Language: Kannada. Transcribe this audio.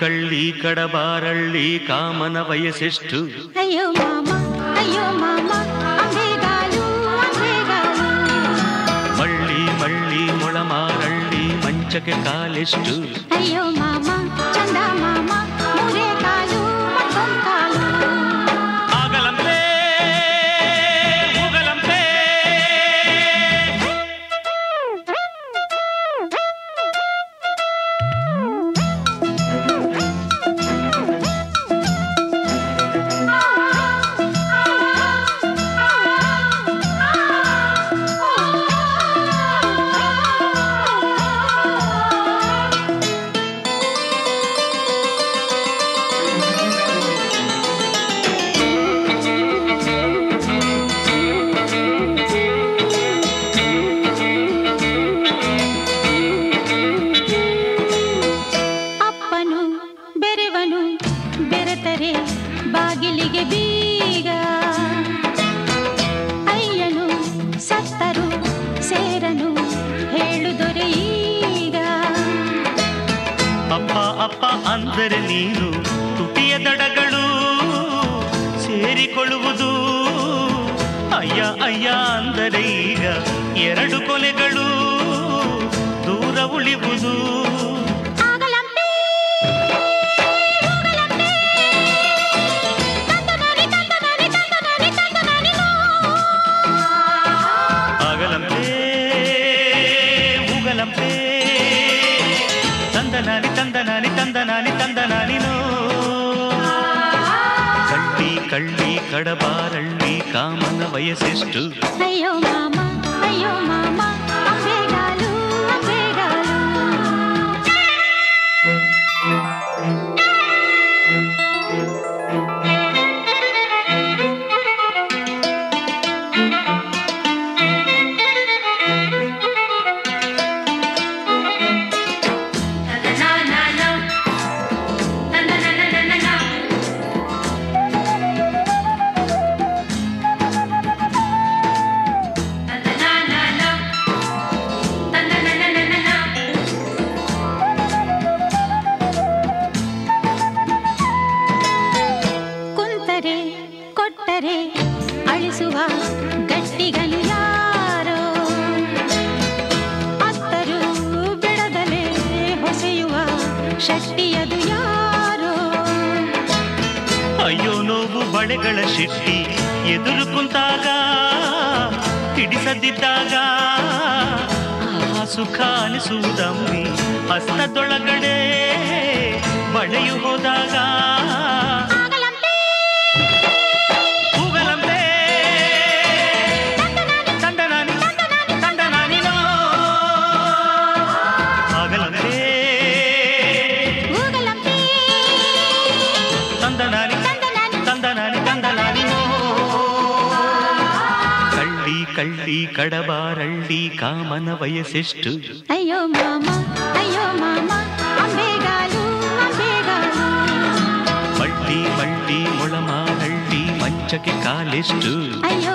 ಕಳ್ಳಿ ಕಡಬಾರಳ್ಳಿ ಕಾಮನ ವಯಸ್ಸೆಷ್ಟು ಅಯ್ಯೋ ಮಾಮ ಅಯ್ಯೋ ಮಾಮ ಅಂಬೆಗಾಲು ಅಂಬೆಗಾಲು ಮಳ್ಳಿ ಮಳ್ಳಿ ಮೊಳಮಾರಳ್ಳಿ ಮಂಚಕ್ಕೆ ಕಾಲೆಷ್ಟು ಅಯ್ಯೋ ಮಾಮ ಚಂದ ಮಾಮ ಮೂರೇ ಕಾಲು ಮತ್ತೊಂದ್ ಕಾಲು ಆಗಲಂತೆ ಹೋಗಲಂತೆ ಅಪ್ಪನು ಬೆರೆವನು ಬೆರೆತರೆ ಬಾಗಿಲಿಗೆ ಬೀಗ ಅಯ್ಯನು ಸತ್ತರು ಸೇರನು ಹೇಳುದೊರೆ ಈಗ ಅಪ್ಪ ಅಪ್ಪ ಅಂದರೆ ನೀನು ತುಟಿಯ ದಡಗಳು ಸೇರಿಕೊಳ್ಳುವುದು ಅಯ್ಯ ಅಯ್ಯ ಅಂದರೆ ಈಗ ಎರಡು ಕೊಲೆಗಳು ದೂರ ಉಳಿವುದು ಆಗಲಂತೆ ಹೋಗಲಂತೆ ತಂದನಾನಿ ತಂದನಾನಿ ತಂದನಾನಿ ತಂದನಾನಿ ನೋ. ಆಗಲಂತೆ ಉಗಲಂತೆ ತಂದನಾನಿ ತಂದನಾನಿ ತಂದನಾನಿ ತಂದನಾನಿನೋ ಕಳ್ಳಿ ಕಳ್ಳಿ ಕಡಬಾರಳ್ಳಿ ಕಾಮನ ವಯಸ್ಸೆಷ್ಟು ಅಯ್ಯೋ ಮಾಮ ಅಯ್ಯೋ ಮಾಮ ಅಂಬೆಗಾಲು ಅಂಬೆಗಾಲು ಕುಂತರೆ ಕೊಟ್ಟರೆ ಅಳಿಸುವ ಗಟ್ಟಿಗನು ಯಾರೋ ಅತ್ತರು ಬಿಡದಲೇ ಹೊಸೆಯುವ ಶಕ್ತಿಯದು ಯಾರೋ ಅಯ್ಯೋ ನೋವು ಬಳೆಗಳ ಶಿಟ್ಟಿ ಎದುರು ಕುಂತಾಗ ಹಿಡಿಸದಿದ್ದಾಗ ಆ ಸುಖ ಅನಿಸುವುದಮ್ಮಿ ಹಸ್ತದೊಳಗಡೆ ಬಳೆಯು ಹೋದಾಗ ಆಗಲಂತೆ ಹೂಗಲಂತೆ ತಂದನಾನಿ ತಂದನಾನಿನೋ ಆಗಲಂತೆ ಹೋಗಲಂತೆ ತಂದನಾನಿ ತಂದನಾನಿ ತಂದನಾನಿ ತಂದನಾನಿನೋ ಕಳ್ಳಿ ಕಳ್ಳಿ ಕಡಬಾರಳ್ಳಿ ಕಾಮನ ವಯಸ್ಸೆಷ್ಟು ಅಯ್ಯೋ ಮಾಮ ಅಯ್ಯೋ ಮಾಮ ಅಂಬೆಗಾಲು ಅಂಬೆಗಾಲು ಮಳ್ಳಿ ಮಳ್ಳಿ ಮೊಳಮಾರಳ್ಳಿ ಮಂಚಕ್ಕೆ ಕಾಲೆಷ್ಟು ಅಯ್ಯೋ